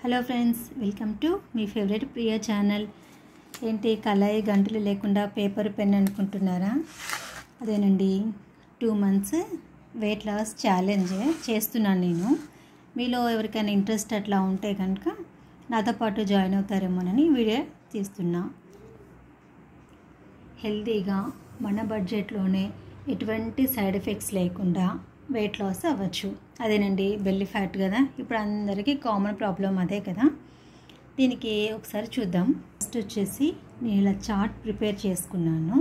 hello friends welcome to మీ favourite Priya channel ఏంటి కళాయి గంటలు లేకుండా పేపర్ పెన్ అనుకుంటున్నారా అదేనండి two months weight loss challenge చేస్తున్నాను నేను మీలో ఎవరికైనా ఇంట్రెస్ట్ అట్లా ఉంటే కనుక నాతో పాటు జాయిన్ అవుతారేమోనని వీడియో తీస్తున్నా హెల్తీగా మన బడ్జెట్లోనే ఎటువంటి సైడ్ ఎఫెక్ట్స్ లేకుండా వెయిట్ లాస్ అవ్వచ్చు అదేనండి బెల్లి ఫ్యాట్ కదా ఇప్పుడు అందరికీ కామన్ ప్రాబ్లం అదే కదా దీనికి ఒకసారి చూద్దాం ఫస్ట్ వచ్చేసి నేను ఇలా చార్ట్ ప్రిపేర్ చేసుకున్నాను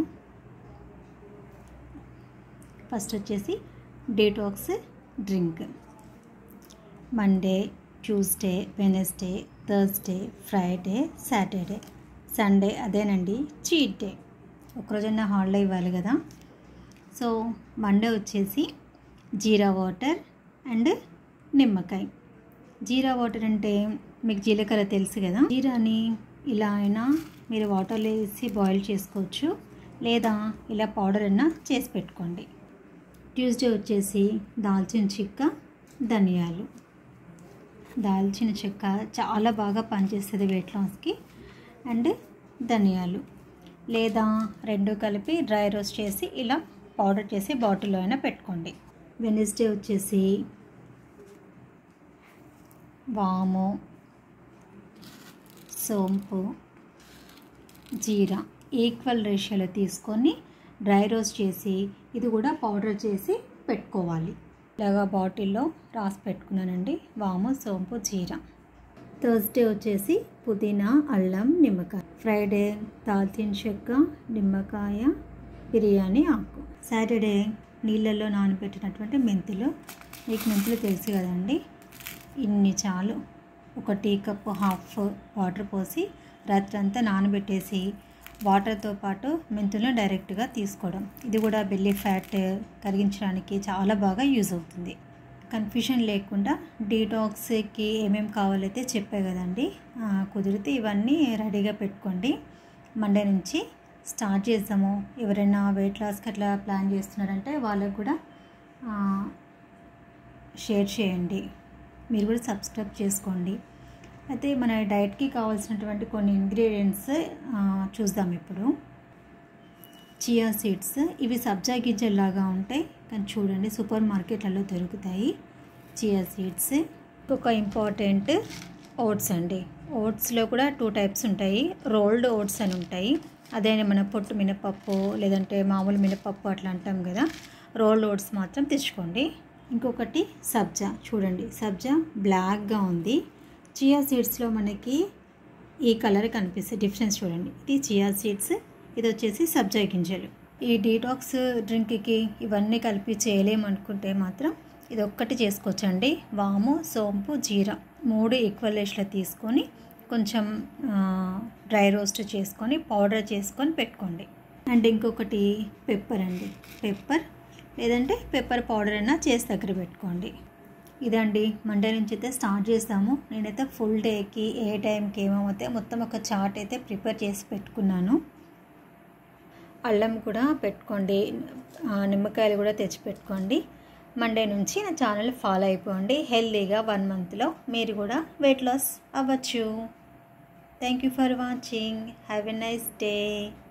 ఫస్ట్ వచ్చేసి detox drink Monday Tuesday Wednesday Thursday Friday Saturday Sunday అదేనండి చీట్ డే ఒకరోజైనా హాలిడే ఇవ్వాలి కదా సో మండే వచ్చేసి జీరా వాటర్ అండ్ నిమ్మకాయ జీరా వాటర్ అంటే మీకు జీలకర్ర తెలుసు కదా జీరాని ఇలా అయినా మీరు వాటర్లో వేసి బాయిల్ చేసుకోవచ్చు లేదా ఇలా పౌడర్ అయినా చేసి పెట్టుకోండి ట్యూస్డే వచ్చేసి దాల్చిన చెక్క ధనియాలు దాల్చిన చెక్క చాలా బాగా పనిచేస్తుంది వెయిట్ లాస్కి అండ్ ధనియాలు లేదా రెండు కలిపి డ్రై రోస్ట్ చేసి ఇలా పౌడర్ చేసి బాటిల్లో అయినా పెట్టుకోండి వెనస్డే వచ్చేసి వాము సోంపు జీరా ఈక్వల్ రేషియోలో తీసుకొని డ్రై రోస్ట్ చేసి ఇది కూడా పౌడర్ చేసి పెట్టుకోవాలి ఇలాగా బాటిల్లో రాసి పెట్టుకున్నానండి వాము సోంపు జీరా థర్స్డే వచ్చేసి పుదీనా అల్లం నిమ్మకాయ ఫ్రైడే దాల్చిన చెక్క నిమ్మకాయ బిర్యానీ ఆకు సాటర్డే నీళ్ళల్లో నానబెట్టినటువంటి మెంతులు మీకు మెంతులు తెలుసు కదండి ఇన్ని చాలు ఒక టీ కప్పు హాఫ్ వాటర్ పోసి రాత్రంతా నానబెట్టేసి వాటర్తో పాటు మెంతులను డైరెక్ట్గా తీసుకోవడం ఇది కూడా బెల్లి ఫ్యాట్ కరిగించడానికి చాలా బాగా యూజ్ అవుతుంది కన్ఫ్యూషన్ లేకుండా డీటాక్స్కి ఏమేమి కావాలైతే చెప్పే కదండి కుదిరితే ఇవన్నీ రెడీగా పెట్టుకోండి మండే నుంచి స్టార్ట్ చేద్దాము ఎవరైనా వెయిట్ లాస్కి అట్లా ప్లాన్ చేస్తున్నారంటే వాళ్ళకు కూడా షేర్ చేయండి మీరు కూడా సబ్స్క్రైబ్ చేసుకోండి అయితే మన డైట్కి కావాల్సినటువంటి కొన్ని ఇంగ్రీడియంట్స్ చూద్దాం ఇప్పుడు చియా సీడ్స్ ఇవి సబ్జా గింజల్లాగా ఉంటాయి కానీ చూడండి సూపర్ మార్కెట్లలో దొరుకుతాయి చియా సీడ్స్ ఒక ఇంపార్టెంట్ ఓట్స్ అండి ఓట్స్లో కూడా టూ టైప్స్ ఉంటాయి రోల్డ్ ఓట్స్ అని ఉంటాయి అదే మన పొట్టు మినపప్పు లేదంటే మామూలు మినపప్పు అట్లా అంటాం కదా రోల్డ్ ఓట్స్ మాత్రం తెచ్చుకోండి ఇంకొకటి సబ్జా చూడండి సబ్జా బ్లాక్గా ఉంది చియా సీడ్స్లో మనకి ఈ కలర్ కనిపిస్తుంది డిఫరెన్స్ చూడండి ఇది చియా సీడ్స్ ఇది వచ్చేసి సబ్జా గింజలు ఈ డీటాక్స్ డ్రింక్కి ఇవన్నీ కలిపి చేయలేమనుకుంటే మాత్రం ఇది ఒక్కటి చేసుకోవచ్చండి వాము సోంపు జీరా మూడు ఈక్వల్ రేష్లో తీసుకొని కొంచెం డ్రై రోస్ట్ చేసుకొని పౌడర్ చేసుకొని పెట్టుకోండి అండ్ ఇంకొకటి పెప్పర్ అండి పెప్పర్ లేదంటే పెప్పర్ పౌడర్ అయినా చేసి దగ్గర పెట్టుకోండి ఇదండి మండే నుంచి అయితే స్టార్ట్ చేస్తాము నేనైతే ఫుల్ డేకి ఏ టైంకి ఏమవుతే మొత్తం ఒక చార్ట్ అయితే ప్రిపేర్ చేసి పెట్టుకున్నాను అల్లం కూడా పెట్టుకోండి నిమ్మకాయలు కూడా తెచ్చి పెట్టుకోండి మండే నుంచి నా ఛానల్ ఫాలో అయిపోండి హెల్తీగా వన్ మంత్లో మీరు కూడా వెయిట్ లాస్ అవ్వచ్చు thank you for watching have a nice day